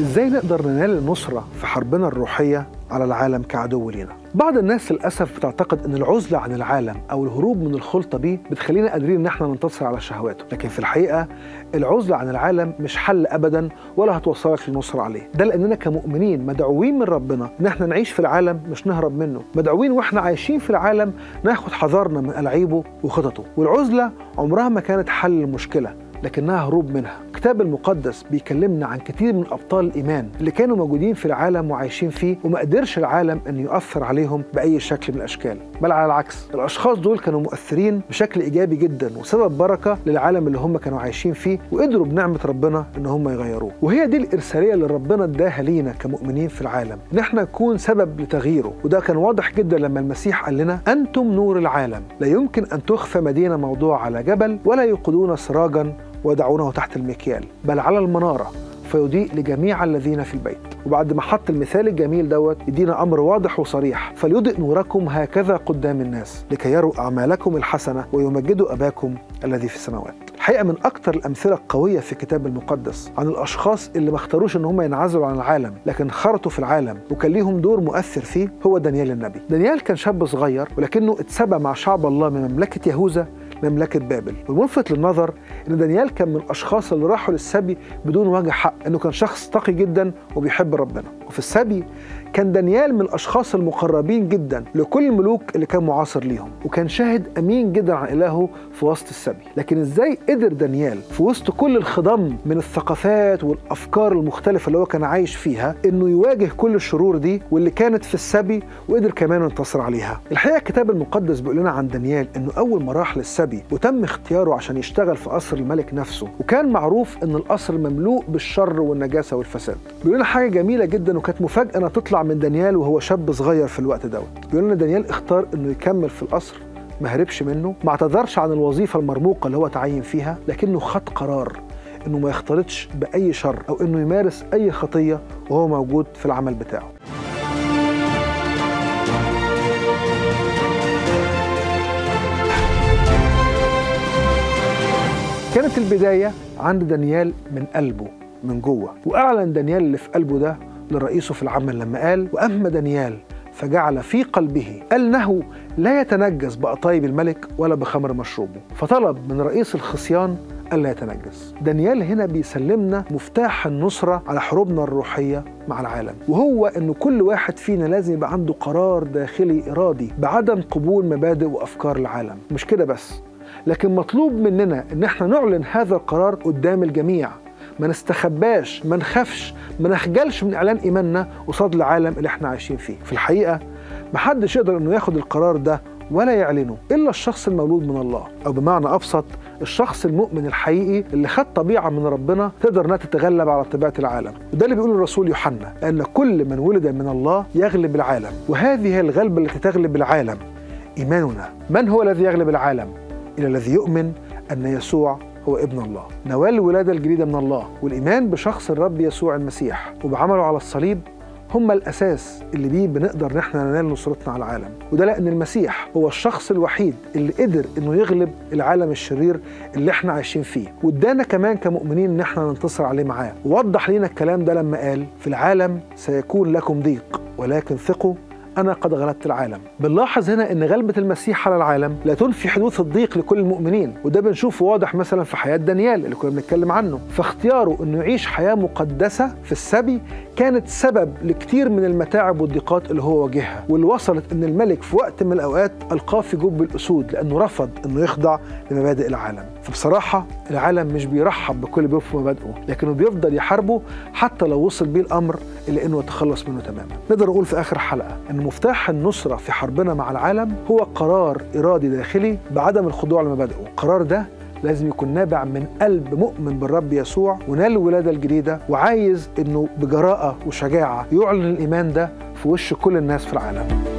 ازاي نقدر ننال النصرة في حربنا الروحية على العالم كعدو لينا بعض الناس للأسف بتعتقد أن العزلة عن العالم أو الهروب من الخلطة بيه بتخلينا قادرين أن احنا ننتصر على شهواته لكن في الحقيقة العزلة عن العالم مش حل أبدا ولا هتوصلك للنصر عليه ده لأننا كمؤمنين مدعوين من ربنا أن احنا نعيش في العالم مش نهرب منه مدعوين وإحنا عايشين في العالم ناخد حذرنا من ألعيبه وخططه والعزلة عمرها ما كانت حل المشكلة لكنها هروب منها الكتاب المقدس بيكلمنا عن كتير من ابطال الايمان اللي كانوا موجودين في العالم وعايشين فيه وما قدرش العالم ان يؤثر عليهم باي شكل من الاشكال بل على العكس الاشخاص دول كانوا مؤثرين بشكل ايجابي جدا وسبب بركه للعالم اللي هم كانوا عايشين فيه وقدروا بنعمه ربنا ان هم يغيروه وهي دي الارساليه اللي ربنا اداها لينا كمؤمنين في العالم ان احنا نكون سبب لتغييره وده كان واضح جدا لما المسيح قال لنا انتم نور العالم لا يمكن ان تخفى مدينه موضوع على جبل ولا يوقدون سراجا ويضعونه تحت المكيال بل على المنارة فيضيء لجميع الذين في البيت وبعد ما حط المثال الجميل دوت يدينا امر واضح وصريح فليضئ نوركم هكذا قدام الناس لكي يروا اعمالكم الحسنه ويمجدوا اباكم الذي في السماوات الحقيقه من اكثر الامثله القويه في الكتاب المقدس عن الاشخاص اللي ما اختاروش ان هم ينعزلوا عن العالم لكن خرطوا في العالم وكان ليهم دور مؤثر فيه هو دانيال النبي دانيال كان شاب صغير ولكنه اتسبى مع شعب الله من مملكه يهوذا مملكة بابل والملفت للنظر ان دانيال كان من الاشخاص اللي راحوا للسبي بدون وجه حق انه كان شخص تقي جدا وبيحب ربنا وفي السبي كان دانيال من الاشخاص المقربين جدا لكل الملوك اللي كان معاصر ليهم وكان شاهد امين جدا عن الهه في وسط السبي لكن ازاي قدر دانيال في وسط كل الخضم من الثقافات والافكار المختلفه اللي هو كان عايش فيها انه يواجه كل الشرور دي واللي كانت في السبي وقدر كمان ينتصر عليها الحقيقه الكتاب المقدس بيقول لنا عن دانيال انه اول ما راح للسبي وتم اختياره عشان يشتغل في قصر الملك نفسه وكان معروف ان القصر مملوء بالشر والنجاسه والفساد بيقول لنا حاجه جميله جدا وكانت مفاجاه انها تطلع من دانيال وهو شاب صغير في الوقت دوت بيقول لنا دانيال اختار انه يكمل في القصر ما هربش منه ما اعتذرش عن الوظيفه المرموقه اللي هو تعين فيها لكنه خد قرار انه ما يختلطش باي شر او انه يمارس اي خطيه وهو موجود في العمل بتاعه كانت البداية عند دانيال من قلبه من جوه وأعلن دانيال اللي في قلبه ده لرئيسه في العمل لما قال وأما دانيال فجعل في قلبه أنه لا يتنجس بأطايب الملك ولا بخمر مشروبه فطلب من رئيس الخصيان ألا يتنجس دانيال هنا بيسلمنا مفتاح النصرة على حروبنا الروحية مع العالم وهو أنه كل واحد فينا لازم يبقى عنده قرار داخلي إرادي بعدم قبول مبادئ وأفكار العالم مش كده بس لكن مطلوب مننا ان احنا نعلن هذا القرار قدام الجميع ما نستخباش ما نخافش ما نخجلش من اعلان ايماننا قصاد العالم اللي احنا عايشين فيه في الحقيقه محدش يقدر انه ياخد القرار ده ولا يعلنه الا الشخص المولود من الله او بمعنى ابسط الشخص المؤمن الحقيقي اللي خد طبيعه من ربنا تقدر انها تتغلب على طبيعه العالم وده اللي بيقوله الرسول يوحنا ان كل من ولد من الله يغلب العالم وهذه هي الغلبه التي تغلب العالم ايماننا من هو الذي يغلب العالم إلى الذي يؤمن أن يسوع هو ابن الله نوال الولادة الجديدة من الله والإيمان بشخص الرب يسوع المسيح وبعمله على الصليب هم الأساس اللي بيه بنقدر إن احنا ننال نصرتنا على العالم وده لأن المسيح هو الشخص الوحيد اللي قدر إنه يغلب العالم الشرير اللي احنا عايشين فيه وادانا كمان كمؤمنين إن احنا ننتصر عليه معاه ووضح لنا الكلام ده لما قال في العالم سيكون لكم ضيق ولكن ثقوا أنا قد غلبت العالم بنلاحظ هنا أن غلبة المسيح على العالم لا تنفي حدوث الضيق لكل المؤمنين وده بنشوفه واضح مثلا في حياة دانيال اللي كنا بنتكلم عنه فاختياره أنه يعيش حياة مقدسة في السبي كانت سبب لكتير من المتاعب والضيقات اللي هو واجهها واللي وصلت أن الملك في وقت من الأوقات ألقاه في جب الأسود لأنه رفض أنه يخضع لمبادئ العالم فبصراحة العالم مش بيرحب بكل بيرفض مبادئه لكنه بيفضل يحاربه حتى لو وصل بيه الأمر إلا أنه يتخلص منه تماما نقدر نقول في آخر حلقة أن مفتاح النصرة في حربنا مع العالم هو قرار إرادي داخلي بعدم الخضوع لمبادئه القرار ده لازم يكون نابع من قلب مؤمن بالرب يسوع ونال الولادة الجديدة وعايز انه بجراءة وشجاعة يعلن الإيمان ده في وش كل الناس في العالم